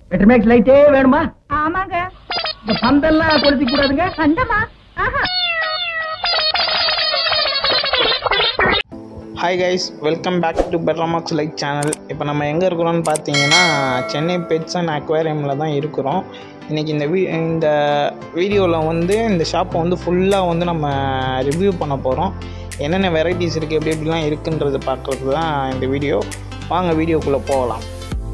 Petromax லைட்டே வேணுமா ஆமாங்க இந்த பந்தெல்லாம் கொளுத்தி கூடாதுங்க வந்தமா ஆஹா hi guys welcome back to Petromax light channel இப்போ நம்ம எங்கே இருக்கிறோம்னு பார்த்தீங்கன்னா சென்னை பெட்ஸ் அண்ட் அக்வேரியமில் தான் இருக்கிறோம் இன்றைக்கி இந்த வீ இந்த வீடியோவில் வந்து இந்த ஷாப்பை வந்து ஃபுல்லாக வந்து நம்ம ரிவ்யூ பண்ண போகிறோம் என்னென்ன வெரைட்டிஸ் இருக்குது எப்படி எப்படிலாம் இருக்குன்றது பார்க்குறது தான் இந்த வீடியோ வாங்க வீடியோக்குள்ளே போகலாம்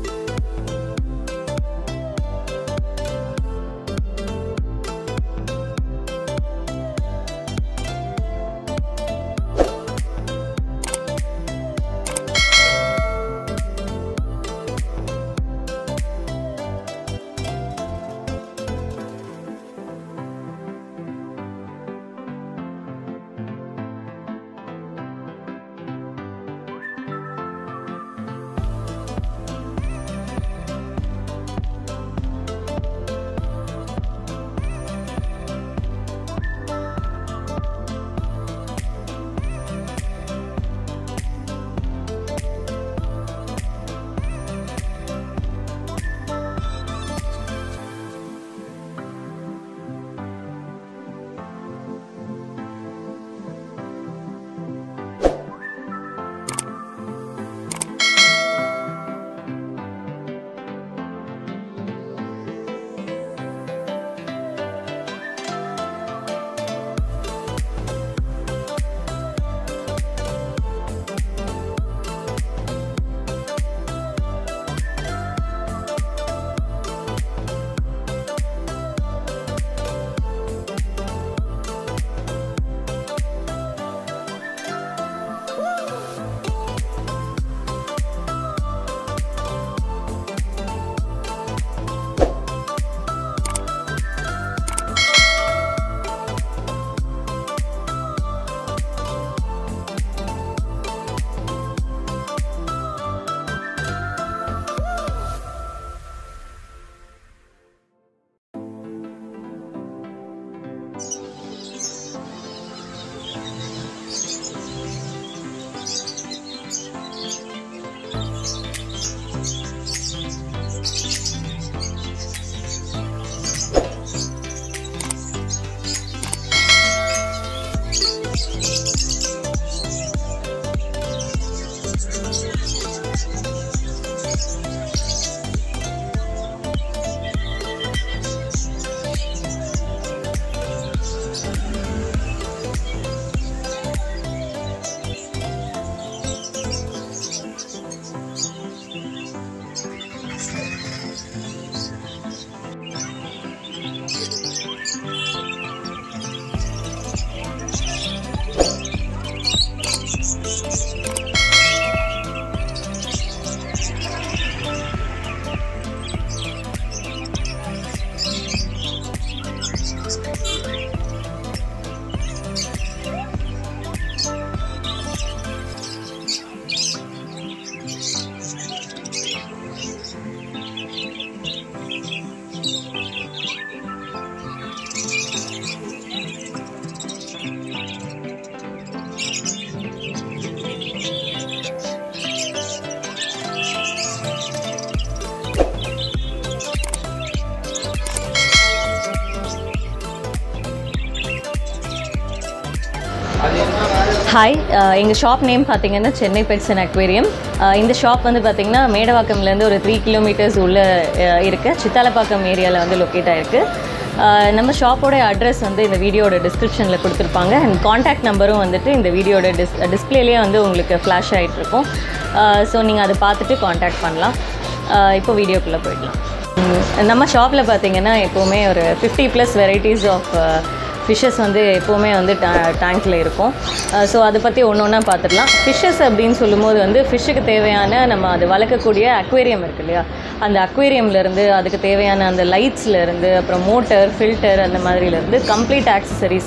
ஹாய் எங்கள் ஷாப் நேம் பார்த்தீங்கன்னா சென்னை பெட்ஸ் அண்ட் அக்வேரியம் இந்த ஷாப் வந்து பார்த்தீங்கன்னா மேடவாக்கம்லேருந்து ஒரு த்ரீ கிலோமீட்டர்ஸ் உள்ளே இருக்குது சித்தாலப்பாக்கம் ஏரியாவில் வந்து லொக்கேட் ஆகிருக்கு நம்ம ஷாப்போட அட்ரஸ் வந்து இந்த வீடியோட டிஸ்கிரிப்ஷனில் கொடுத்துருப்பாங்க அண்ட் காண்டாக்ட் நம்பரும் வந்துட்டு இந்த வீடியோட டிஸ் டிஸ்பிளேலேயே வந்து உங்களுக்கு ஃப்ளாஷ் ஆகிட்டு இருக்கும் ஸோ நீங்கள் அதை பார்த்துட்டு காண்டாக்ட் பண்ணலாம் அஹ் இப்போ வீடியோக்குள்ளே போயிடலாம் உம், நம்ம ஷாப்பில் பார்த்தீங்கன்னா எப்போவுமே ஒரு fifty plus varieties of fishes வந்து எப்போவுமே வந்து டேங்க்கில் இருக்கும் ஸோ அதை பற்றி ஒன்று ஒன்றா பார்த்துடலாம் ஃபிஷ்ஷஸ் அப்படின்னு சொல்லும்போது வந்து ஃபிஷ்ஷுக்கு தேவையான நம்ம அது வளர்க்கக்கூடிய அக்வேரியம் இருக்கு இல்லையா அந்த அக்வேரியம்லேருந்து அதுக்கு தேவையான அந்த லைட்ஸ்லேருந்து அப்புறம் மோட்டர் ஃபில்டர் அந்த மாதிரிலேருந்து கம்ப்ளீட் ஆக்சசரிஸ்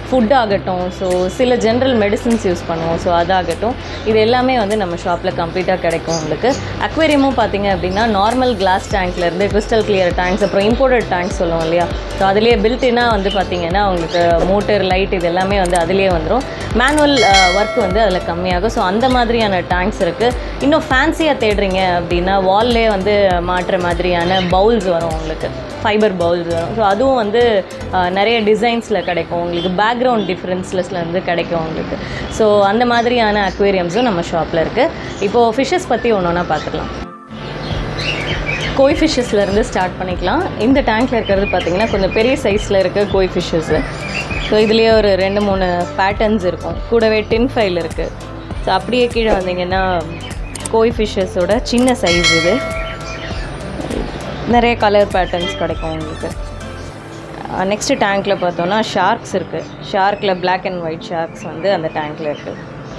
ஃபுட் ஆகட்டும் ஸோ சில ஜென்ரல் மெடிசின்ஸ் யூஸ் பண்ணுவோம் ஸோ அதாகட்டும் இது எல்லாமே வந்து நம்ம ஷாப்பில் கம்ப்ளீட்டாக கிடைக்கும் உங்களுக்கு அக்வேரியமும் பார்த்தீங்க அப்படின்னா நார்மல் கிளாஸ் டேங்க்லேருந்து கிறிஸ்டல் கிளியர் டேங்க்ஸ் அப்புறம் இம்போர்ட்டட் டேங்க்ஸ் சொல்லுவோம் இல்லையா ஸோ அதுலேயே பில்ட்டினாக வந்து பார்த்தீங்கன்னா உங்களுக்கு மோட்டர் லைட் இது எல்லாமே வந்து அதுலேயே வந்துடும் மேனுவல் ஒர்க் வந்து அதில் கம்மியாகும் ஸோ அந்த மாதிரியான டேங்க்ஸ் இருக்குது இன்னும் ஃபேன்சியாக தேடுறீங்க அப்படின்னா வால்லே வந்து மாட்டுற மாதிரியான பவுல்ஸ் வரும் உங்களுக்கு ஃபைபர் பவுல்ஸ் வரும் ஸோ அதுவும் வந்து அஹ், நிறைய டிசைன்ஸில் கிடைக்கும் உங்களுக்கு பேக்ரவுண்ட் டிஃப்ரென்ஸ்லஸில் வந்து கிடைக்கும் உங்களுக்கு ஸோ அந்த மாதிரியான அக்வேரியம்ஸும் நம்ம ஷாப்பில் இருக்குது இப்போது ஃபிஷ்ஷஸ் பற்றி ஒன்று ஒன்றா பார்த்துக்கலாம் கோய் ஃபிஷ்ஷஸ்லேருந்து ஸ்டார்ட் பண்ணிக்கலாம் இந்த டேங்க்கில் இருக்கிறது பார்த்தீங்கன்னா கொஞ்சம் பெரிய சைஸில் இருக்க கோய் ஃபிஷ்ஷஸ்ஸு ஸோ இதுலேயே ஒரு ரெண்டு மூணு பேட்டர்ன்ஸ் இருக்கும் கூடவே டின் ஃபைல் இருக்குது ஸோ அப்படியே கீழே வந்தீங்கன்னா கோய் ஃபிஷ்ஷஸோட சின்ன சைஸ் இது நிறைய கலர் பேட்டர்ன்ஸ் கிடைக்கும் உங்களுக்கு நெக்ஸ்ட்டு டேங்க்கில் பார்த்தோன்னா ஷார்க்ஸ் இருக்குது ஷார்க்கில் Black அண்ட் ஒயிட் ஷார்க்ஸ் வந்து அந்த டேங்க்கில் இருக்குது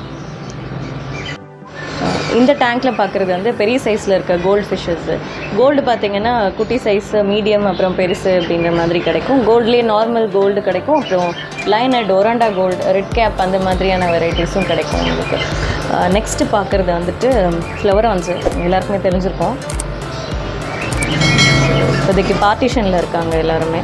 இந்த டேங்க்கில் பார்க்குறது வந்து பெரிய சைஸில் இருக்க கோல்டு ஃபிஷ்ஷஸ்ஸு கோல்டு பார்த்தீங்கன்னா குட்டி சைஸ் மீடியம் அப்புறம் பெருசு அப்படிங்கிற மாதிரி கிடைக்கும் கோல்ட்லேயே நார்மல் கோல்டு கிடைக்கும் அப்புறம் லைனர் டொராண்டா கோல்டு ரெட் கேப் அந்த மாதிரியான வெரைட்டிஸும் கிடைக்கும் உங்களுக்கு நெக்ஸ்ட்டு பார்க்குறது வந்துட்டு ஃப்ளவரான்ஸு எல்லாருக்குமே தெரிஞ்சிருக்கும் இப்போதைக்கு பார்ட்டிஷனில் இருக்காங்க எல்லாருமே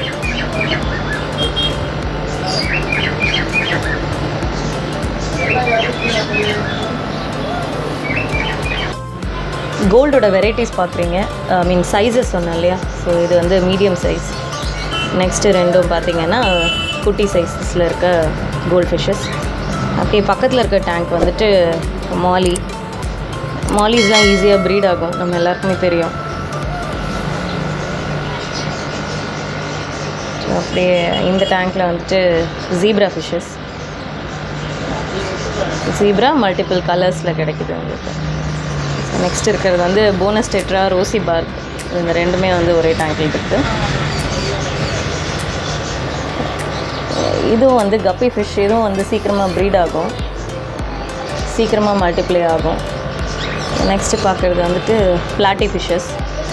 கோல்டோட வெரைட்டிஸ் பார்க்குறீங்க ஐ மீன் சைஸஸ் சொன்னேன் இல்லையா ஸோ இது வந்து மீடியம் சைஸ் நெக்ஸ்ட்டு ரெண்டும் பார்த்தீங்கன்னா குட்டி சைஸஸில் இருக்க கோல்ட் ஃபிஷ்ஷஸ் அப்படியே பக்கத்தில் இருக்க டேங்க் வந்துட்டு மாலி மாலிஸ்லாம் ஈஸியாக ப்ரீட் ஆகும் நம்ம எல்லாருக்குமே தெரியும் ஸோ அப்படியே இந்த டேங்க்கில் வந்துட்டு ஜீப்ரா ஃபிஷ்ஷஸ் ஜீப்ரா மல்டிபிள் கலர்ஸில் கிடைக்குது உங்களுக்கு நெக்ஸ்ட் இருக்கிறது வந்து போனஸ் டெட்ரா ரோசி பார்க் இந்த ரெண்டுமே வந்து ஒரே டேங்கில் இருக்குது இதுவும் வந்து கப்பி ஃபிஷ் இதுவும் வந்து சீக்கிரமாக ப்ரீட் ஆகும் சீக்கிரமாக மல்டிப்ளை ஆகும் நெக்ஸ்ட்டு பார்க்குறது வந்துட்டு பிளாட்டி ஃபிஷ்ஷஸ்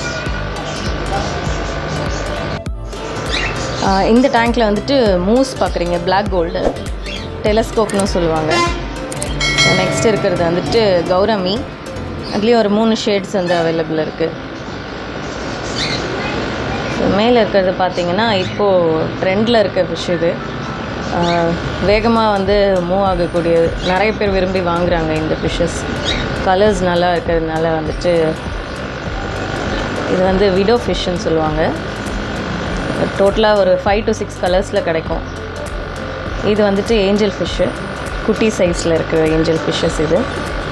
இந்த டேங்க்கில் வந்துட்டு மூஸ் பார்க்குறீங்க பிளாக் கோல்டு டெலஸ்கோப்னு சொல்லுவாங்க நெக்ஸ்ட் இருக்கிறது வந்துட்டு கௌரமி அதுலேயும் ஒரு மூணு ஷேட்ஸ் வந்து அவைலபிள் இருக்குது மேலே இருக்கிறது பார்த்தீங்கன்னா இப்போது ட்ரெண்டில் இருக்க ஃபிஷ் இது வேகமாக வந்து மூவ் ஆகக்கூடியது நிறைய பேர் விரும்பி வாங்குறாங்க இந்த ஃபிஷ்ஷஸ் கலர்ஸ் நல்லா இருக்கிறதுனால வந்துட்டு இது வந்து விடோ ஃபிஷ்ஷுன்னு சொல்லுவாங்க டோட்டலாக ஒரு ஃபைவ் டு சிக்ஸ் கலர்ஸில் கிடைக்கும் இது வந்துட்டு ஏஞ்சல் ஃபிஷ்ஷு குட்டி சைஸில் இருக்கிற ஏஞ்சல் ஃபிஷ்ஷஸ் இது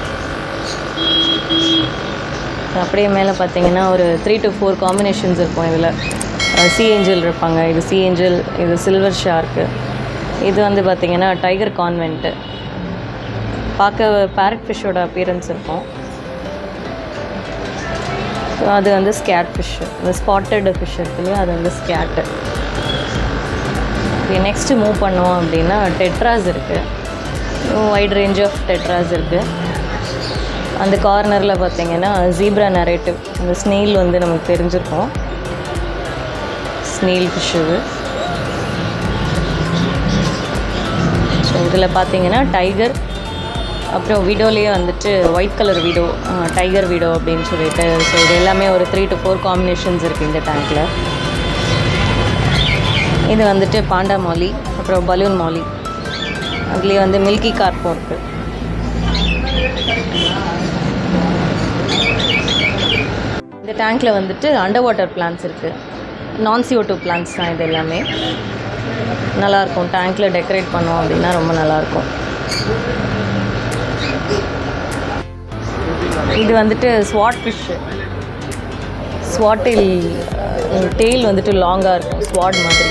அப்படியே மேலே பார்த்தீங்கன்னா ஒரு த்ரீ டு ஃபோர் காம்பினேஷன்ஸ் இருக்கும் இதில் சி ஏஞ்சல் இருப்பாங்க இது சி ஏஞ்சல் இது சில்வர் ஷார்க்கு இது வந்து பார்த்தீங்கன்னா டைகர் கான்வென்ட்டு பார்க்க பேரட் ஃபிஷ்ஷோட அப்பியரன்ஸ் இருக்கும் ஸோ அது வந்து ஸ்கேட் ஃபிஷ்ஷு இந்த ஸ்பாட்டட் ஃபிஷ் இருக்கு இல்லையா அது வந்து ஸ்கேட்டு நெக்ஸ்ட்டு மூவ் பண்ணோம் அப்படின்னா டெட்ராஸ் இருக்குது வைட் ரேஞ்ச் ஆஃப் டெட்ராஸ் இருக்குது அந்த கார்னரில் பார்த்தீங்கன்னா ஜீப்ரா நரேட்டிவ் அந்த ஸ்னெயில் வந்து நமக்கு தெரிஞ்சிருக்கும் ஸ்னெயில் ஃபிஷ் இது ஸோ இதில் பார்த்தீங்கன்னா டைகர் அப்புறம் விடோலேயே வந்துட்டு white colour widow tiger widow அப்படின்னு சொல்லிட்டு ஸோ இது எல்லாமே ஒரு த்ரீ டு ஃபோர் காம்பினேஷன்ஸ் இருக்குது இந்த டேங்க்கில் இது வந்துட்டு பாண்டா மாலி அப்புறம் பலூன் மாலி அதுலேயே வந்து மில்கி கார்ப்பும் இருக்குது இந்த டேங்க்கில் வந்துட்டு அண்டர் வாட்டர் பிளான்ஸ் இருக்குது நான் CO2 டூ பிளான்ஸ் தான் இது எல்லாமே நல்லாயிருக்கும் டேங்க்கில் டெக்கரேட் பண்ணோம் அப்படின்னா ரொம்ப நல்லாயிருக்கும் இது வந்துட்டு ஸ்வாட் ஃபிஷ்ஷு ஸ்வாட்டில் டெய்ல் வந்துட்டு லாங்காக இருக்கும் ஸ்வாட் மாதிரி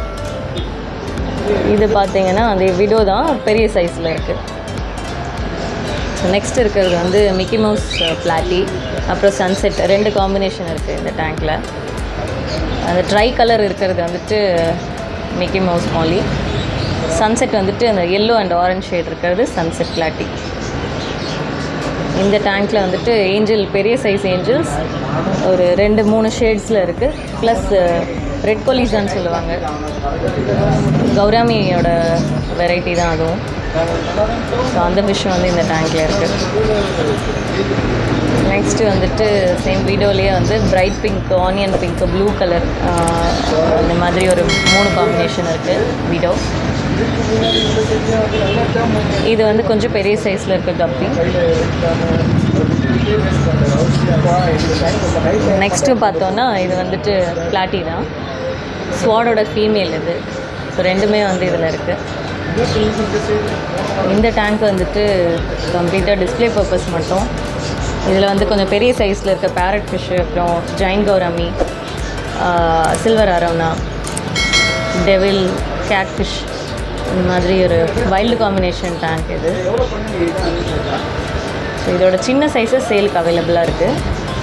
இது பார்த்தீங்கன்னா அந்த விடோ தான் பெரிய சைஸில் இருக்குது நெக்ஸ்ட் இருக்கிறது வந்து மிக்கி மவுஸ் பிளாட்டி அப்புறம் சன்செட் ரெண்டு காம்பினேஷன் இருக்குது இந்த டேங்க்கில் அந்த ட்ரை கலர் இருக்கிறது வந்துட்டு மிக்கி மவுஸ் மாலி சன்செட் வந்துட்டு அந்த எல்லோ அண்ட் ஆரஞ்ச் ஷேட் இருக்கிறது சன்செட் பிளாட்டி இந்த டேங்க்கில் வந்துட்டு ஏஞ்சல் பெரிய சைஸ் ஏஞ்சல்ஸ் ஒரு ரெண்டு மூணு ஷேட்ஸில் இருக்குது ப்ளஸ் ரெட் கொலிசான்னு சொல்லுவாங்க கௌராமியோட வெரைட்டி தான் அதுவும் ஸோ அந்த ஃபிஷ் வந்து இந்த டேங்க்கில் இருக்குது நெக்ஸ்ட்டு வந்துட்டு சேம் வீடியோலேயே வந்து bright pink onion pink blue colour இந்த மாதிரி ஒரு மூணு காம்பினேஷன் இருக்குது வீடியோ இது வந்து கொஞ்சம் பெரிய சைஸில் இருக்க கப்பி நெக்ஸ்ட்டு பார்த்தோன்னா இது வந்துட்டு பிளாட்டி தான் ஸ்வாடோட ஃபீமேல் இது ஸோ ரெண்டுமே வந்து இதில் இருக்குது இந்த டேங்க் வந்துட்டு கம்ப்ளீட்டாக டிஸ்ப்ளே பர்பஸ் மட்டும் இதில் வந்து கொஞ்சம் பெரிய சைஸில் இருக்க பேரட் ஃபிஷ்ஷு அப்புறம் ஜைன் gourami silver arowana devil cat fish இந்த மாதிரி ஒரு வைல்டு காம்பினேஷன் டேங்க் இது ஸோ இதோட சின்ன சைஸஸ் சேலுக்கு அவைலபிளாக இருக்குது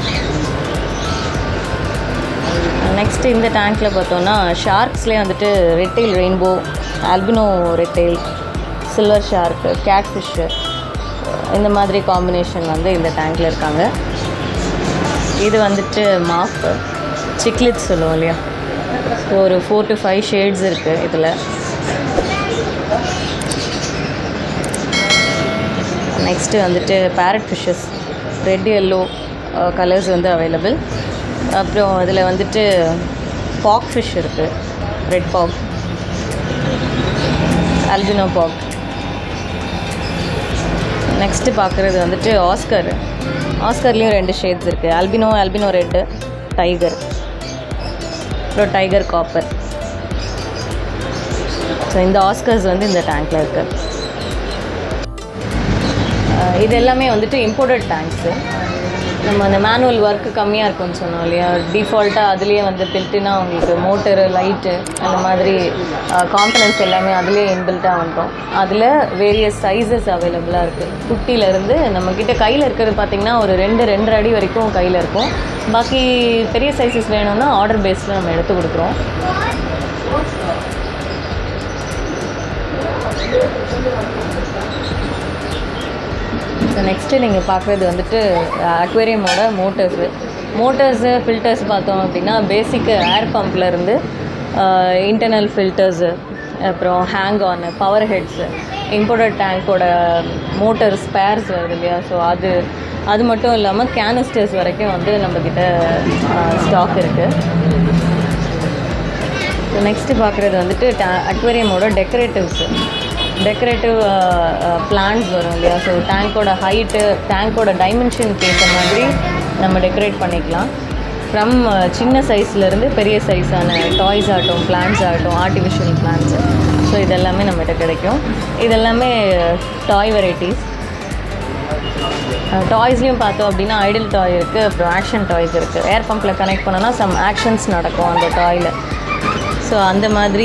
நெக்ஸ்ட்டு இந்த டேங்க்கில் பார்த்தோன்னா ஷார்க்ஸ்லேயே வந்துட்டு red tail rainbow albino red tail silver shark cat fish இந்த மாதிரி காம்பினேஷன் வந்து இந்த டேங்க்கில் இருக்காங்க இது வந்துட்டு மாஃப் சிக்லிட் சொல்லுவோம் இல்லையா ஸோ ஒரு ஃபோர் டு ஃபைவ் ஷேட்ஸ் இருக்குது இதில் நெக்ஸ்ட்டு வந்துட்டு parrot fishes red yellow colours வந்து அவைலபிள் அப்புறம் அதில் வந்துட்டு பாக் ஃபிஷ் இருக்குது red pacu albino pacu next பார்க்குறது வந்துட்டு ஆஸ்கர் ஆஸ்கர்லேயும் ரெண்டு ஷேட்ஸ் இருக்குது அல்பினோ அல்பினோ ரெட்டு டைகர் அப்புறம் டைகர் காப்பர் ஸோ இந்த ஆஸ்கர்ஸ் வந்து இந்த டேங்க்கில் இருக்குது அஹ் இது எல்லாமே வந்துட்டு இம்போர்ட்டட் டேங்க்ஸு நம்ம அந்த மேனுவல் ஒர்க்கு கம்மியாக இருக்கும்னு சொன்னோம் இல்லையா டிஃபால்ட்டாக அதுலேயே வந்து பில்ட்டுனா உங்களுக்கு மோட்டரு லைட்டு அந்த மாதிரி காம்பனன்ட்ஸ் எல்லாமே அதுலேயே இன்பில்ட்டாக வந்துட்டோம் அதில் வேரியஸ் சைஸஸ் அவைலபிளாக இருக்குது குட்டியிலேருந்து நம்மக்கிட்ட கையில் இருக்கிறது பார்த்திங்கன்னா ஒரு ரெண்டு ரெண்டரை அடி வரைக்கும் கையில் இருக்கும் பாக்கி பெரிய சைஸஸ் வேணும்னா ஆர்டர் பேஸில் நம்ம எடுத்து கொடுக்குறோம் ஸோ நெக்ஸ்ட்டு நீங்கள் பார்க்குறது வந்துட்டு அக்வேரியமோட மோட்டர்ஸு மோட்டர்ஸு ஃபில்டர்ஸ் பார்த்தோம் அப்படின்னா பேசிக்கு ஏர் பம்ப்லேருந்து இன்டர்னல் ஃபில்டர்ஸு அப்புறம் hang on power heads imported டேங்க்கோட மோட்டர் ஸ்பேர்ஸ் வருது இல்லையா ஸோ அது அது மட்டும் இல்லாமல் கேனிஸ்டர்ஸ் வரைக்கும் வந்து நம்மக்கிட்ட ஸ்டாக் இருக்குது ஸோ நெக்ஸ்ட்டு பார்க்குறது வந்துட்டு டே அக்வேரியமோட டெக்கரேட்டிவ்ஸு டெக்கரேட்டிவ் பிளான்ஸ் வரும் இல்லையா ஸோ டேங்க்கோட ஹைட்டு டேங்க்கோட டைமென்ஷனுக்கு ஏற்ற மாதிரி நம்ம டெக்கரேட் பண்ணிக்கலாம் ஃப்ரம் சின்ன சைஸ்லேருந்து பெரிய சைஸான டாய்ஸ் ஆகட்டும் பிளான்ஸ் ஆகட்டும் ஆர்டிஃபிஷியல் பிளான்ஸு ஸோ இதெல்லாமே நம்மகிட்ட கிடைக்கும் இதெல்லாமே டாய் வெரைட்டிஸ் டாய்ஸ்லேயும் பார்த்தோம் அப்படின்னா ஐடல் டாய் இருக்குது அப்புறம் ஆக்ஷன் டாய்ஸ் இருக்குது ஏர் பம்பில் கனெக்ட் பண்ணோன்னா சம் ஆக்ஷன்ஸ் நடக்கும் அந்த டாயில் ஸோ அந்த மாதிரி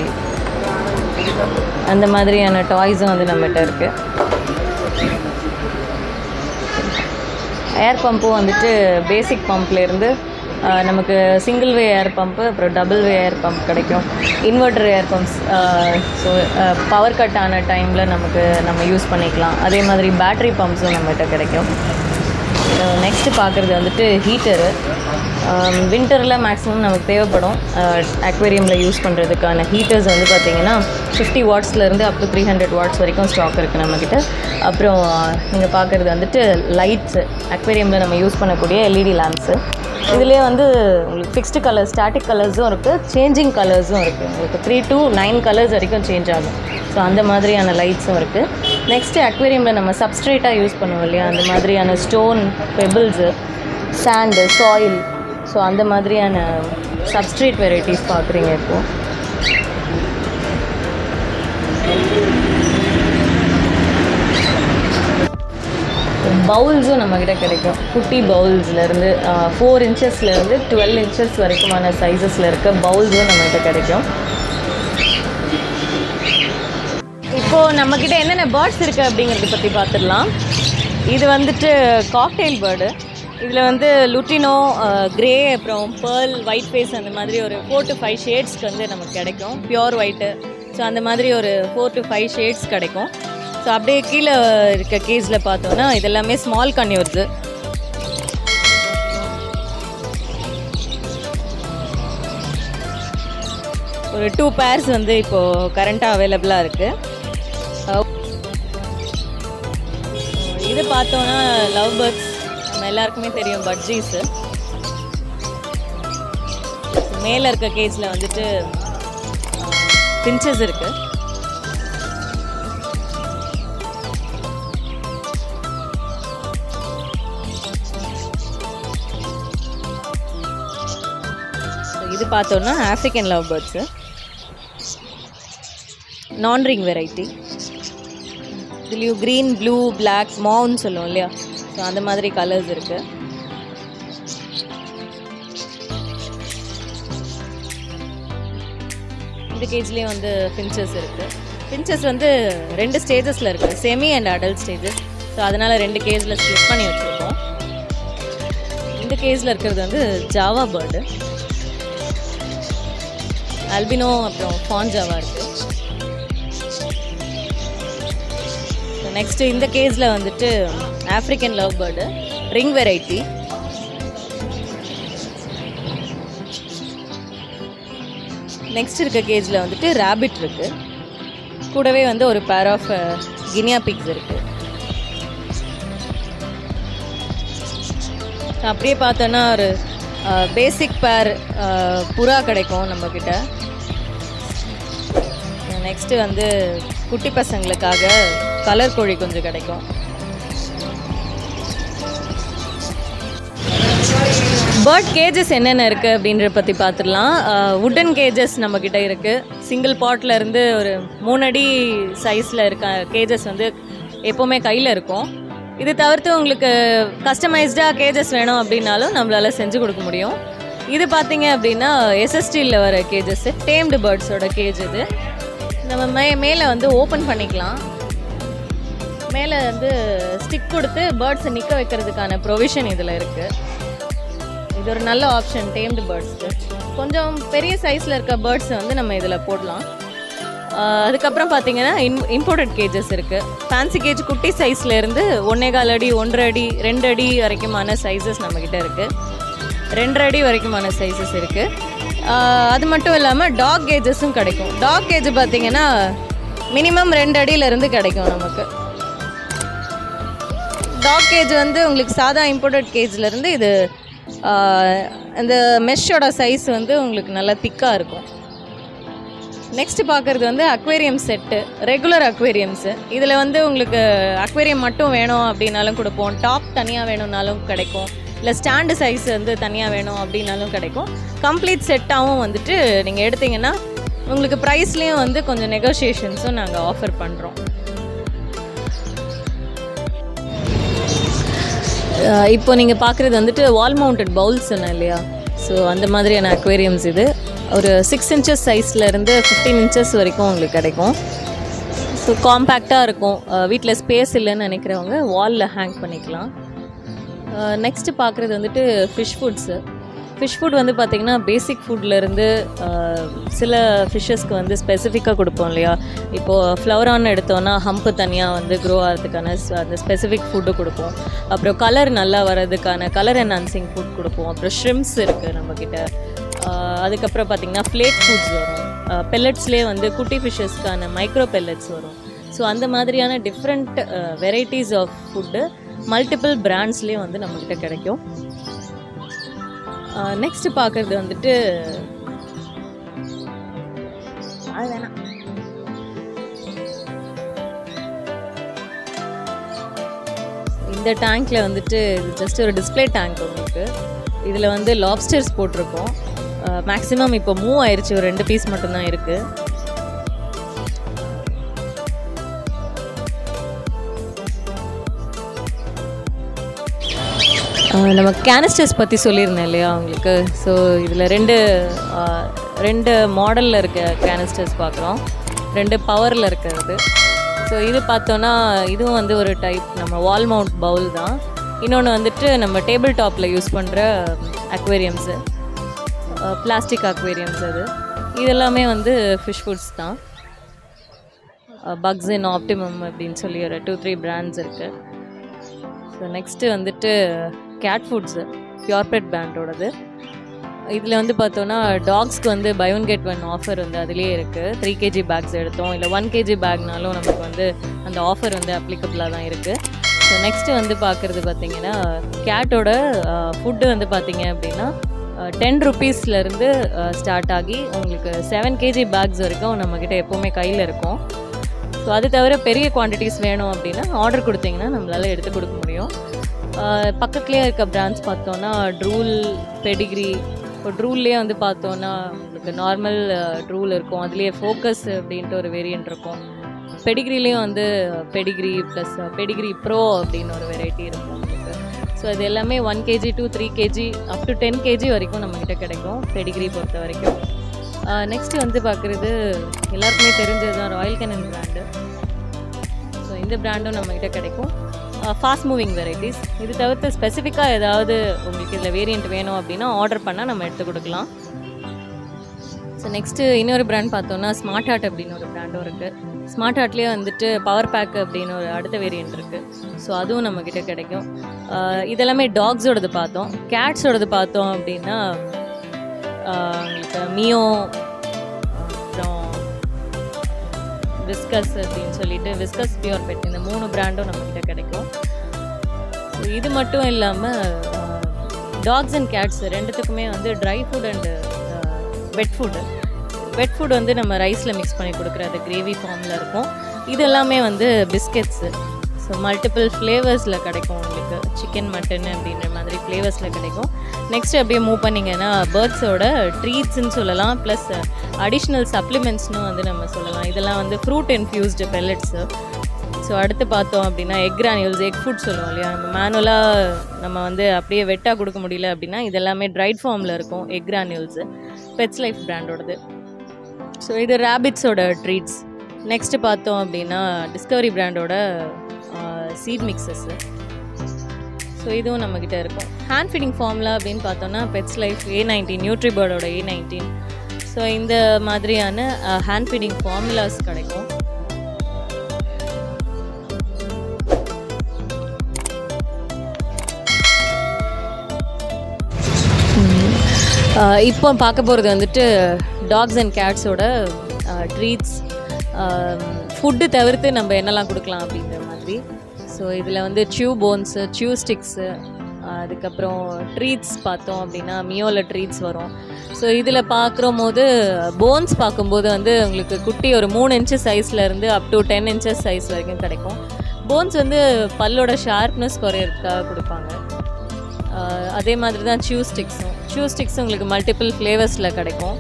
அந்த மாதிரியான டாய்ஸும் வந்து நம்மகிட்ட இருக்குது ஏர் பம்பும் வந்துட்டு பேசிக் பம்ப்லேருந்து நமக்கு சிங்கிள் வே ஏர் பம்பு அப்புறம் டபுள் வே ஏர் பம்ப் கிடைக்கும் inverter air pumps so power cut ஆன டைமில் நமக்கு நம்ம யூஸ் பண்ணிக்கலாம் அதே மாதிரி பேட்ரி பம்ப்ஸும் நம்மகிட்ட கிடைக்கும் நெக்ஸ்ட்டு பார்க்குறது வந்துட்டு ஹீட்டரு வின்டரில் மேக்ஸிமம் நமக்கு தேவைப்படும் அக்வேரியமில் யூஸ் பண்ணுறதுக்கான ஹீட்டர்ஸ் வந்து பார்த்திங்கன்னா ஃபிஃப்டி வாட்ஸ்லேருந்து up to three hundred watts வரைக்கும் ஸ்டாக் இருக்குது நம்மக்கிட்ட அப்புறம் நீங்கள் பார்க்குறது வந்துட்டு லைட்ஸு அக்வேரியமில் நம்ம யூஸ் பண்ணக்கூடிய எல்இடி லேம்ப்ஸு இதுலேயே வந்து உங்களுக்கு ஃபிக்ஸ்டு கலர் ஸ்டாட்டிக் கலர்ஸும் இருக்குது சேஞ்சிங் கலர்ஸும் இருக்குது உங்களுக்கு த்ரீ டு நைன் கலர்ஸ் வரைக்கும் சேஞ்ச் ஆகும் ஸோ அந்த மாதிரியான லைட்ஸும் இருக்குது நெக்ஸ்ட்டு அக்வேரியமில் நம்ம சப்ஸ்ட்ரேட்டாக யூஸ் பண்ணுவோம் இல்லையா அந்த மாதிரியான stone pebbles sand soil so அந்த மாதிரியான சப்ஸ்ட்ரேட் வெரைட்டிஸ் பார்க்குறீங்க இப்போது பவுல்ஸும் நம்மக்கிட்ட கிடைக்கும் குட்டி பவுல்ஸ்லேருந்து ஃபோர் இன்ச்சஸ்லேருந்து டுவெல் இன்ச்சஸ் வரைக்குமான சைஸஸில் இருக்க பவுல்ஸும் நம்மகிட்ட கிடைக்கும் இப்போது நம்மக்கிட்ட என்னென்ன பேர்ட்ஸ் இருக்குது அப்படிங்கிறத பற்றி பார்த்துடலாம் இது வந்துட்டு காக்டெயில் பேர்டு இதில் வந்து லுட்டினோ கிரே அப்புறம் பேர்ல் ஒயிட் ஃபேஸ் அந்த மாதிரி ஒரு ஃபோர் டு ஃபைவ் ஷேட்ஸ்க்கு வந்து நமக்கு கிடைக்கும் பியோர் ஒயிட்டு ஸோ அந்த மாதிரி ஒரு ஃபோர் டு ஃபைவ் ஷேட்ஸ் கிடைக்கும் ஸோ அப்படியே கீழே இருக்க கேஸில் பார்த்தோன்னா இதெல்லாமே ஸ்மால் கன்யூர்ஸு ஒரு டூ பேர்ஸ் வந்து இப்போது கரண்ட்டாக அவைலபிளாக இருக்குது இது பார்த்தோன்னா லவ் பேர்ட்ஸ் நம்ம எல்லாருக்குமே தெரியும் பட்ஜீஸு மேலே இருக்க கேஜில் வந்துட்டு பிஞ்சஸ் இருக்குது இது பார்த்தோன்னா African love birds non ring variety இதுலேயும் க்ரீன் ப்ளூ பிளாக் மவுன்னு சொல்லுவோம் இல்லையா ஸோ அந்த மாதிரி கலர்ஸ் இருக்குது இந்த கேஜ்லேயும் வந்து பின்ச்சஸ் இருக்குது பின்ச்சஸ் வந்து ரெண்டு ஸ்டேஜஸில் இருக்குது semi and adult stages so அதனால் ரெண்டு கேஜில் ஸ்ப்ளிட் பண்ணி வச்சுருக்கோம் இந்த கேஜில் இருக்கிறது வந்து ஜாவா பேர்டு அல்பினோ அப்புறம் ஃபான் ஜாவா இருக்குது நெக்ஸ்ட்டு இந்த கேஸில் வந்துட்டு African love bird ring variety next இருக்க கேஜில் வந்துட்டு ரேபிட் இருக்குது கூடவே வந்து ஒரு பேர் ஆஃப் கினியா பிக்ஸ் இருக்குது அப்படியே பார்த்தோன்னா ஒரு பேசிக் பேர் புறா கிடைக்கும் நம்மக்கிட்ட நெக்ஸ்ட்டு வந்து குட்டி பசங்களுக்காக கலர் கோழி கொஞ்சம் கிடைக்கும் பேர்ட் கேஜஸ் என்னென்ன இருக்குது அப்படின்றத பற்றி பார்த்துடலாம் உட்டன் கேஜஸ் நம்மக்கிட்ட இருக்குது சிங்கிள் பாட்டில் இருந்து ஒரு மூணு அடி சைஸில் இருக்க கேஜஸ் வந்து எப்போவுமே கையில் இருக்கும் இது தவிர்த்து உங்களுக்கு கஸ்டமைஸ்டாக கேஜஸ் வேணும் அப்படின்னாலும் நம்மளால் செஞ்சு கொடுக்க முடியும் இது பார்த்தீங்க அப்படின்னா எஸ்எஸ்டியில் வர கேஜஸ் டேம்டு பேர்ட்ஸோட கேஜ் இது நம்ம மே மேலே வந்து ஓப்பன் பண்ணிக்கலாம் மேலே வந்து ஸ்டிக் கொடுத்து பேர்ட்ஸை நிற்க வைக்கிறதுக்கான ப்ரொவிஷன் இதில் இருக்குது இது ஒரு நல்ல ஆப்ஷன் டேம்டு பேர்ட்ஸ்க்கு கொஞ்சம் பெரிய சைஸில் இருக்க பேர்ட்ஸை வந்து நம்ம இதில் போடலாம் ஆஹ் அதுக்கப்புறம் பார்த்தீங்கன்னா இன் இம்போர்ட்டட் கேஜஸ் இருக்குது ஃபேன்சி கேஜ் குட்டி சைஸ்லேருந்து ஒன்றே கால் அடி ஒன்றரை அடி ரெண்டு அடி வரைக்குமான சைஸஸ் நம்மக்கிட்ட இருக்குது ரெண்டரை அடி வரைக்குமான சைஸஸ் இருக்குது அது மட்டும் இல்லாமல் டாக் கேஜஸும் கிடைக்கும் டாக் கேஜ் பார்த்தீங்கன்னா மினிமம் ரெண்டு அடியிலேருந்து கிடைக்கும் நமக்கு டாக் கேஜ் வந்து உங்களுக்கு சாதா இம்போர்ட்டட் கேஜ்லேருந்து இது ஆஹ், இந்த மெஷ்ஷோட சைஸ் வந்து உங்களுக்கு நல்லா திக்காக இருக்கும் நெக்ஸ்ட் பார்க்குறது வந்து அக்வேரியம் செட்டு ரெகுலர் அக்வேரியம்ஸு இதில் வந்து உங்களுக்கு அக்வேரியம் மட்டும் வேணும் அப்படின்னாலும் கொடுப்போம் டாப் தனியாக வேணும்னாலும் கிடைக்கும் இல்லை ஸ்டாண்டு சைஸ் வந்து தனியாக வேணும் அப்படின்னாலும் கிடைக்கும் கம்ப்ளீட் செட்டாகவும் வந்துட்டு நீங்கள் எடுத்தீங்கன்னா உங்களுக்கு ப்ரைஸ்லேயும் வந்து கொஞ்சம் நெகோஷியேஷன்ஸும் நாங்கள் ஆஃபர் பண்ணுறோம் இப்போ நீங்கள் பார்க்குறது வந்துட்டு வால் மவுண்டட் பவுல்ஸ் சொன்னேன் இல்லையா ஸோ அந்த மாதிரியான அக்வேரியம்ஸ் இது ஒரு சிக்ஸ் இன்ச்சஸ் சைஸ்லேருந்து ஃபிஃப்டீன் இன்ச்சஸ் வரைக்கும் உங்களுக்கு கிடைக்கும் ஸோ காம்பேக்டாக இருக்கும் வீட்டில் ஸ்பேஸ் இல்லைன்னு நினைக்கிறவங்க வாலில் ஹேங் பண்ணிக்கலாம் நெக்ஸ்ட்டு பார்க்குறது வந்துட்டு ஃபிஷ் ஃபுட்ஸு ஃபிஷ் ஃபுட் வந்து பார்த்திங்கன்னா பேசிக் ஃபுட்லேருந்து சில ஃபிஷ்ஷஸ்க்கு வந்து ஸ்பெசிஃபிக்காக கொடுப்போம் இல்லையா இப்போது ஃப்ளவரான் எடுத்தோன்னா ஹம்ப்பு தனியாக வந்து க்ரோ ஆகிறதுக்கான ஸ்- அந்த ஸ்பெசிஃபிக் ஃபுட்டு கொடுப்போம் அப்புறம் கலர் நல்லா வர்றதுக்கான கலர் என்ஹான்சிங் ஃபுட் கொடுப்போம் அப்புறம் ஷ்ரிம்ஸ் இருக்குது நம்மக்கிட்ட ஆஹ் அதுக்கப்புறம் பார்த்திங்கன்னா ஃப்ளேட் ஃபுட்ஸ் வரும் பெல்லட்ஸ்லேயே வந்து குட்டி ஃபிஷ்ஷஸ்க்கான மைக்ரோ பெல்லட்ஸ் வரும் ஸோ அந்த மாதிரியான different varieties of food multiple பிராண்ட்ஸ்லேயும் வந்து நம்மக்கிட்ட கிடைக்கும் நெக்ஸ்ட் பார்க்குறது வந்துட்டு அது வேணாம் இந்த டேங்க்கில் வந்துட்டு இது ஜஸ்ட் ஒரு டிஸ்ப்ளே டேங்க் உங்களுக்கு இதில் வந்து லாப்ஸ்டர்ஸ் போட்டிருக்கோம் மேக்ஸிமம் இப்போ மூவ் ஆயிருச்சு ஒரு ரெண்டு பீஸ் மட்டும்தான் இருக்குது ஆஹ் நம்ம கேனிஸ்டர்ஸ் பற்றி சொல்லியிருந்தேன் இல்லையா உங்களுக்கு ஸோ இதில் ரெண்டு ஆஹ் ரெண்டு மாடலில் இருக்க கேனிஸ்டர்ஸ் பார்க்குறோம் ரெண்டு பவரில் இருக்கிறது ஸோ இது பார்த்தோன்னா இதுவும் வந்து ஒரு டைப் நம்ம வால் மவுண்ட் பவுல் தான் இன்னொன்று வந்துட்டு நம்ம டேபிள் டாப்பில் யூஸ் பண்ணுற அக்வேரியம்ஸு பிளாஸ்டிக் அக்வேரியம்ஸ் அது இதெல்லாமே வந்து ஃபிஷ் ஃபுட்ஸ் தான் பக்ஸ் இன் ஆப்டிமம் அப்படின்னு சொல்லி ஒரு டூ த்ரீ பிராண்ட்ஸ் இருக்குது ஸோ நெக்ஸ்ட்டு வந்துட்டு கேட் ஃபுட்ஸு பியோர் பெட் பிராண்டோடது இதில் வந்து பார்த்தோன்னா டாக்ஸ்க்கு வந்து buy one get one offer வந்து அதுலேயே இருக்குது த்ரீ கேஜி பேக்ஸ் எடுத்தோம் இல்லை ஒன் கேஜி பேக்னாலும் நமக்கு வந்து அந்த ஆஃபர் வந்து அப்ளிகபிளாக தான் இருக்குது ஸோ நெக்ஸ்ட்டு வந்து பார்க்குறது பார்த்தீங்கன்னா கேட்டோட ஃபுட்டு வந்து பார்த்தீங்க அப்படின்னா டென் ருபீஸ்லேருந்து ஸ்டார்ட் ஆகி உங்களுக்கு செவன் கேஜி பேக்ஸ் வரைக்கும் நம்மக்கிட்ட எப்போவுமே கையில் இருக்கும் ஸோ அது தவிர பெரிய குவான்டிட்டிஸ் வேணும் அப்படின்னா ஆர்டர் கொடுத்தீங்கன்னா நம்மளால் எடுத்து கொடுக்க முடியும் ஆஹ் பக்கத்துலேயே இருக்க பிராண்ட்ஸ் பார்த்தோன்னா ட்ரூல் பெடிகிரி இப்போ ட்ரூல்லேயே வந்து பார்த்தோன்னா உங்களுக்கு நார்மல் ட்ரூல் இருக்கும் அதுலேயே ஃபோக்கஸ் அப்படின்ட்டு ஒரு வேரியன்ட் இருக்கும் பெடிகிரிலேயும் வந்து பெடிகிரி ப்ளஸ் பெடிகிரி ப்ரோ அப்படின்னு ஒரு வெரைட்டி இருக்கும் உங்களுக்கு ஸோ இது எல்லாமே one KG two three KG up to ten KG வரைக்கும் நம்மக்கிட்ட கிடைக்கும் பெடிகிரி பொறுத்த வரைக்கும் நெக்ஸ்ட்டு வந்து பார்க்குறது எல்லாருக்குமே தெரிஞ்சது தான் ராயல் கேனன் பிராண்டு ஸோ இந்த பிராண்டும் நம்மக்கிட்ட கிடைக்கும் ஃபாஸ்ட் மூவிங் வெரைட்டிஸ் இது தவிர்த்து ஸ்பெசிஃபிக்காக ஏதாவது உங்களுக்கு இதில் வேரியண்ட் வேணும் அப்படின்னா ஆர்டர் பண்ணால் நம்ம எடுத்து கொடுக்கலாம் ஸோ நெக்ஸ்ட்டு இன்னொரு பிராண்ட் பார்த்தோன்னா ஸ்மார்ட் ஹார்ட் அப்படின்னு ஒரு பிராண்டும் இருக்குது ஸ்மார்ட் ஹார்ட்லேயே வந்துட்டு பவர் பேக் அப்படின்னு ஒரு அடுத்த வேரியண்ட் இருக்குது ஸோ அதுவும் நம்மக்கிட்ட கிடைக்கும் ஆஹ் இதெல்லாமே டாக்ஸோடது பார்த்தோம் கேட்ஸோடது பார்த்தோம் அப்படின்னா ஆஹ் உங்களுக்கு மியோ அப்புறம் விஸ்கஸ் அப்படின்னு சொல்லிட்டு விஸ்கஸ் பியூர் பெட் இந்த மூணு பிராண்டும் நம்மக்கிட்ட கிடைக்கும் ஸோ இது மட்டும் இல்லாமல் டாக்ஸ் அண்ட் கேட்ஸ் ரெண்டுத்துக்குமே வந்து dry food and wet food wet food வந்து நம்ம ரைஸில் மிக்ஸ் பண்ணி கொடுக்குறது கிரேவி ஃபார்மில் இருக்கும் இது எல்லாமே வந்து பிஸ்கெட்ஸு ஸோ மல்டிபிள் ஃப்ளேவர்ஸில் கிடைக்கும் உங்களுக்கு சிக்கன் மட்டன் அப்படின்ற மாதிரி ஃப்ளேவர்ஸில் கிடைக்கும் நெக்ஸ்ட் அப்படியே மூவ் பண்ணிங்கன்னா பேர்ட்ஸோட ட்ரீட்ஸ்னு சொல்லலாம் ப்ளஸ் அடிஷ்னல் சப்ளிமெண்ட்ஸ்னு வந்து நம்ம சொல்லலாம் இதெல்லாம் வந்து ஃப்ரூட் இன்ஃப்யூஸ்டு பெல்லட்ஸு ஸோ அடுத்து பார்த்தோம் அப்படின்னா எக் கிரானியூல்ஸ் எக் ஃபுட் சொல்லுவோம் இல்லையா நம்ம மேனுவலாக நம்ம வந்து அப்படியே வெட்டாக கொடுக்க முடியல அப்படின்னா இதெல்லாமே ட்ரைட் ஃபார்மில் இருக்கும் எக் கிரானியூல்ஸு பெட்ஸ் லைஃப் பிராண்டோடது ஸோ இது ரேபிட்ஸோட ட்ரீட்ஸ் நெக்ஸ்ட்டு பார்த்தோம் அப்படின்னா டிஸ்கவரி பிராண்டோட சீட் மிக்சஸ்ஸு ஸோ இதுவும் நம்மக்கிட்ட இருக்கும் ஹேண்ட் ஃபீடிங் ஃபார்முலா அப்படின்னு பார்த்தோன்னா பெட்ஸ் லைஃப் ஏ நைன்டீன் நியூட்ரிபர்டோட ஏ நைன்டீன் ஸோ இந்த மாதிரியான ஹேண்ட் ஃபீடிங் ஃபார்முலாஸ் கிடைக்கும் ஆஹ் இப்போ பார்க்க போகிறது வந்துட்டு டாக்ஸ் அண்ட் கேட்ஸோட ட்ரீட்ஸ் ஃபுட்டு தவிர்த்து நம்ம என்னெல்லாம் கொடுக்கலாம் அப்படின்ற மாதிரி ஸோ இதில் வந்து சியூ போன்ஸு சியூ ஸ்டிக்ஸு அதுக்கப்புறம் ட்ரீட்ஸ் பார்த்தோம் அப்படின்னா மியோல ட்ரீட்ஸ் வரும் ஸோ இதில் பார்க்குற போது போன்ஸ் பார்க்கும்போது வந்து உங்களுக்கு குட்டி ஒரு மூணு இன்ச்சு சைஸ்லேருந்து up to ten inches size வரைக்கும் கிடைக்கும் போன்ஸ் வந்து பல்லோட ஷார்ப்னஸ் குறையிறதுக்காக கொடுப்பாங்க ஆஹ் அதே மாதிரி தான் சியூ ஸ்டிக்ஸும் சியூ ஸ்டிக்ஸ் உங்களுக்கு மல்டிபிள் ஃப்ளேவர்ஸில் கிடைக்கும்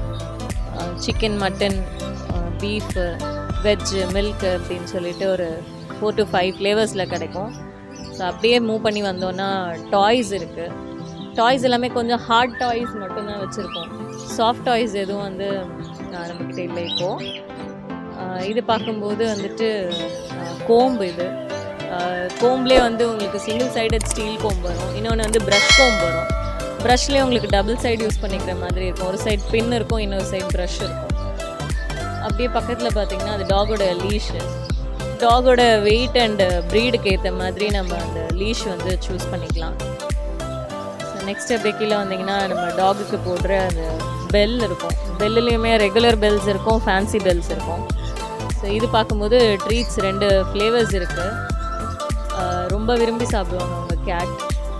chicken mutton beef veg milk அப்படின்னு சொல்லிட்டு ஒரு ஃபோர் டு ஃபைவ் ஃப்ளேவர்ஸில் கிடைக்கும் ஸோ அப்படியே மூவ் பண்ணி வந்தோன்னா டாய்ஸ் இருக்குது டாய்ஸ் எல்லாமே கொஞ்சம் ஹார்ட் டாய்ஸ் மட்டும்தான் வச்சுருக்கோம் சாஃப்ட் டாய்ஸ் எதுவும் வந்து ஆஹ் நம்மக்கிட்ட இல்லை இப்போது ஆஹ் இது பார்க்கும்போது வந்துட்டு கோம்பு இது கோம்ப்லேயே வந்து உங்களுக்கு சிங்கிள் சைடட் ஸ்டீல் கோம்பு வரும் இன்னொன்று வந்து ப்ரஷ் கோம்பு வரும் ப்ரஷ்லேயே உங்களுக்கு டபுள் சைடு யூஸ் பண்ணிக்கிற மாதிரி இருக்கும் ஒரு சைடு பின் இருக்கும் இன்னொரு சைடு ப்ரஷ் இருக்கும் அப்படியே பக்கத்தில் பார்த்தீங்கன்னா அது டாகோட லீஷு டாகோட வெயிட் அண்ட் ப்ரீடுக்கு ஏற்ற மாதிரி நம்ம அந்த லீஷ் வந்து சூஸ் பண்ணிக்கலாம் ஸோ நெக்ஸ்ட் அப்படியே கீழே வந்தீங்கன்னா நம்ம டாகுக்கு போடுற அந்த பெல் இருக்கும் பெல்லுலேயுமே ரெகுலர் பெல்ஸ் இருக்கும் ஃபேன்சி பெல்ஸ் இருக்கும் ஸோ இது பார்க்கும்போது ட்ரீட்ஸ் ரெண்டு ஃப்ளேவர்ஸ் இருக்குது ரொம்ப விரும்பி சாப்பிடுவாங்க அவங்க கேட்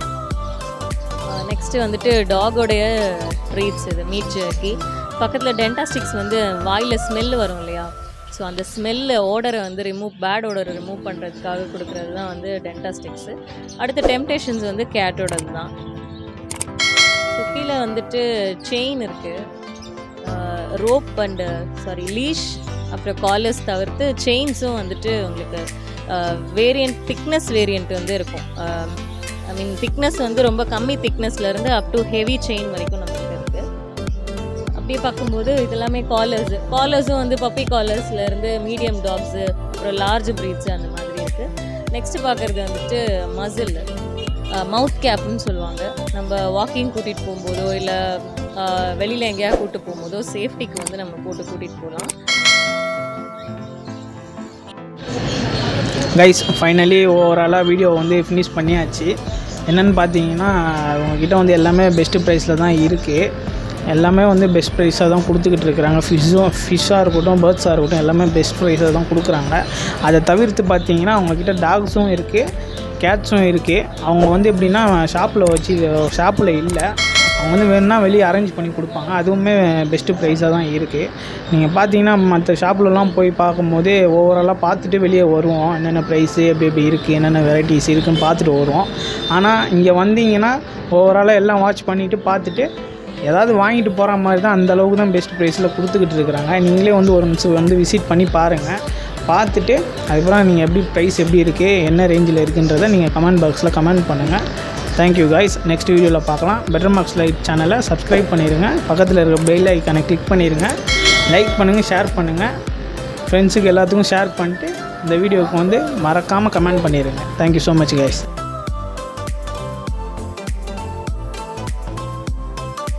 நெக்ஸ்ட்டு வந்துட்டு டாகோடைய ட்ரீட்ஸ் இது மீட் ஜர்க்கி பக்கத்தில் டென்டாஸ்டிக்ஸ் வந்து வாயில் ஸ்மெல் வரும் இல்லையா ஸோ அந்த ஸ்மெல்லு ஓடரை வந்து ரிமூவ் பேட் ஓடரை ரிமூவ் பண்ணுறதுக்காக கொடுக்குறது தான் வந்து டென்டாஸ்டிக்ஸு அடுத்து டெம்டேஷன்ஸ் வந்து கேட்டோடது தான் ஸோ கீழே வந்துட்டு செயின் இருக்குது ரோப் அண்டு சாரி லீஷ் அப்புறம் காலர்ஸ் தவிர்த்து செயின்ஸும் வந்துட்டு உங்களுக்கு வேரியண்ட் திக்னஸ் வேரியண்ட் வந்து இருக்கும் ஐ மீன் திக்னஸ் வந்து ரொம்ப கம்மி திக்னஸ்லேருந்து அப் டு ஹெவி செயின் வரைக்கும் நம்மகிட்ட இருக்குது அப்படியே பார்க்கும்போது இதெல்லாமே காலர்ஸ் காலர்ஸும் வந்து பப்பி காலர்ஸ்லேருந்து மீடியம் டாக்ஸு அப்புறம் லார்ஜ் ப்ரீட்ஸு அந்த மாதிரி இருக்குது நெக்ஸ்ட்டு பார்க்குறது வந்துட்டு மசில் மவுத் கேப்னு சொல்லுவாங்க நம்ம வாக்கிங் கூட்டிகிட்டு போகும்போதோ இல்லை வெளியில் எங்கேயா கூப்பிட்டு போகும்போதோ சேஃப்டிக்கு வந்து நம்ம போட்டு கூட்டிகிட்டு போகலாம் கைஸ் ஃபைனலி ஓவராலாக வீடியோ வந்து ஃபினிஷ் பண்ணியாச்சு என்னென்னு பார்த்தீங்கன்னா அவங்கக்கிட்ட வந்து எல்லாமே பெஸ்ட்டு ப்ரைஸில் தான் இருக்குது எல்லாமே வந்து பெஸ்ட் ப்ரைஸாக தான் கொடுத்துக்கிட்டு இருக்கிறாங்க ஃபிஷ்ஷும் ஃபிஷ்ஷாக இருக்கட்டும் பேர்ட்ஸாக இருக்கட்டும் எல்லாமே பெஸ்ட் ப்ரைஸாக தான் கொடுக்குறாங்க அதை தவிர்த்து பார்த்தீங்கன்னா அவங்கக்கிட்ட டாக்ஸும் இருக்குது கேட்ஸும் இருக்குது அவங்க வந்து எப்படின்னா ஷாப்பில் வச்சு ஷாப்பில் இல்லை அவங்க வந்து வேணும்னா வெளியே அரேஞ்ச் பண்ணி கொடுப்பாங்க அதுவுமே பெஸ்ட்டு ப்ரைஸாக தான் இருக்குது நீங்கள் பார்த்தீங்கன்னா மற்ற ஷாப்லலாம் போய் பார்க்கும்போதே ஓவராலாக பார்த்துட்டு வெளியே வருவோம் என்னென்ன ப்ரைஸு எப்படி எப்படி இருக்குது என்னென்ன வெரைட்டிஸ் இருக்குன்னு பார்த்துட்டு வருவோம் ஆனால் இங்கே வந்தீங்கன்னா ஓவராலாக எல்லாம் வாட்ச் பண்ணிவிட்டு பார்த்துட்டு ஏதாவது வாங்கிட்டு போகிற மாதிரி தான் அந்த அளவுக்கு தான் பெஸ்ட் ப்ரைஸில் கொடுத்துக்கிட்டு இருக்கிறாங்க நீங்களே வந்து ஒரு நிமிஷம் வந்து விசிட் பண்ணி பாருங்கள் பார்த்துட்டு அதுக்கப்புறம் நீங்கள் எப்படி ப்ரைஸ் எப்படி இருக்குது என்ன ரேஞ்சில் இருக்குன்றதை நீங்கள் கமெண்ட் பாக்ஸில் கமெண்ட் பண்ணுங்கள் தேங்க்யூ காய்ஸ் நெக்ஸ்ட் வீடியோவில் பார்க்கலாம் பெட்டர் மார்க்ஸ் லைட் சேனலை சப்ஸ்கிரைப் பண்ணிடுங்க பக்கத்தில் இருக்க பெல் ஐக்கானை கிளிக் பண்ணிடுங்க லைக் பண்ணுங்கள் ஷேர் பண்ணுங்கள் ஃப்ரெண்ட்ஸுக்கு எல்லாத்துக்கும் ஷேர் பண்ணிட்டு இந்த வீடியோவுக்கு வந்து மறக்காமல் கமெண்ட் பண்ணிடுங்க தேங்க்யூ ஸோ மச் கைஸ்